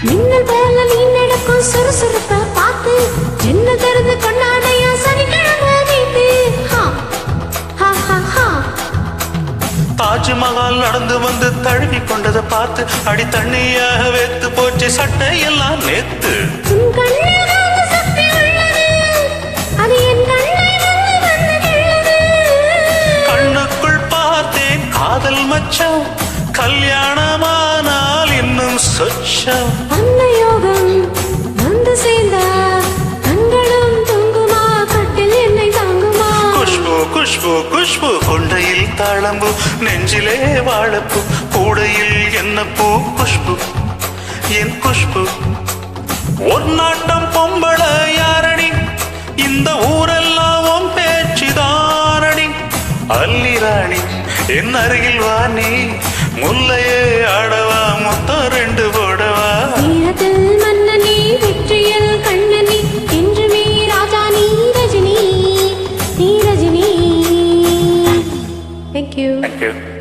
மின்னல் போல நீ நடக்கும் சுறுசுறுப்ப பார்த்து என்ன திறந்து கொண்டாடையா சனிக்கிழமை வீட்டு ஹா ஹா ஹா ஹா தாஜ்மஹால் நடந்து வந்து தழுவி கொண்டதை பார்த்து அடி தண்ணியாக வேத்து போச்சு சட்டை எல்லாம் நேத்து உன் கண்ணில் காந்த சக்தி உள்ளது அது என் கண்ணை வந்து வந்து கிள்ளது கண்ணுக்குள் பார்த்தேன் காதல் மச்சம் கல்யாணமானால் இன்னும் சொச்சம் அன்ன யோகம் வந்து சேர்ந்தா கண்களும் தூங்குமா கட்டில் என்னை தாங்குமா குஷ்பு குஷ்பு குஷ்பு கொண்டையில் தாளம்பு நெஞ்சிலே வாழப்பூ கூடையில் என்ன பூ குஷ்பு என் குஷ்பு ஒரு நாட்டம் பொம்பள யாரடி இந்த ஊரெல்லாம் உன் பேச்சுதானடி அல்லிராணி என் அருகில் வா நீ முல்லையே ஆடவா மொத்தம் ரெண்டு போடவா வீரத்தில் மன்னனே வெற்றியில் கண்ணனே என்றுமே ராஜா நீ ரஜினி நீ ரஜினி தேங்க்யூ தேங்க்யூ